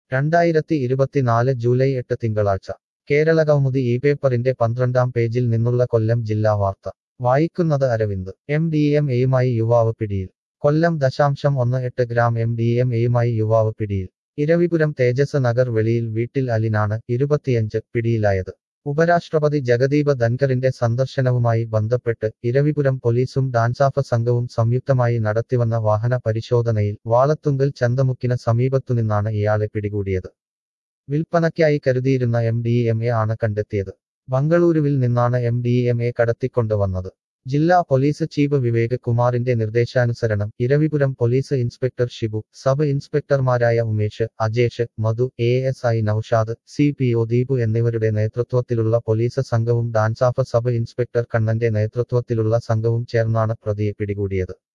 രണ്ടായിരത്തി ഇരുപത്തിനാല് ജൂലൈ എട്ട് തിങ്കളാഴ്ച കേരളകൗമുദി ഈ പേപ്പറിന്റെ പന്ത്രണ്ടാം പേജിൽ നിന്നുള്ള കൊല്ലം ജില്ലാ വാർത്ത വായിക്കുന്നത് അരവിന്ദ് എം ഡി എം എയുമായി യുവാവ് പിടിയിൽ കൊല്ലം ദശാംശം ഒന്ന് എട്ട് ഗ്രാം എം ഡി എം എയുമായി യുവാവ് പിടിയിൽ ഇരവിപുരം തേജസ് നഗർ വെളിയിൽ വീട്ടിൽ അലിനാണ് ഇരുപത്തിയഞ്ച് പിടിയിലായത് ഉപരാഷ്ട്രപതി ജഗദീപ ധൻഖറിന്റെ സന്ദർശനവുമായി ബന്ധപ്പെട്ട് ഇരവിപുരം പോലീസും ഡാൻസാഫ് സംഘവും സംയുക്തമായി നടത്തിവന്ന വാഹന പരിശോധനയിൽ വാളത്തുങ്കൽ ചന്തമുക്കിന് സമീപത്തുനിന്നാണ് ഇയാളെ പിടികൂടിയത് വിൽപ്പനയ്ക്കായി കരുതിയിരുന്ന എം ഡി എം എ ആണ് കണ്ടെത്തിയത് ബംഗളൂരുവിൽ നിന്നാണ് എം ഡി എം എ കടത്തിക്കൊണ്ടുവന്നത് ജില്ലാ പോലീസ് ചീഫ് വിവേക് കുമാറിന്റെ നിർദ്ദേശാനുസരണം Iravipuram police inspector Shibu sub ഇൻസ്പെക്ടർമാരായ Umesh Ajesh Madhu A S I Noushad C P O Deepu എന്നിവരുടെ നേതൃത്വത്തിലുള്ള പോലീസ് സംഘവും ഡാൻസാഫ് സബ് ഇൻസ്പെക്ടർ കണ്ണന്റെ നേതൃത്വത്തിലുള്ള സംഘവും ചേർന്നാണ് പ്രതിയെ പിടികൂടിയത്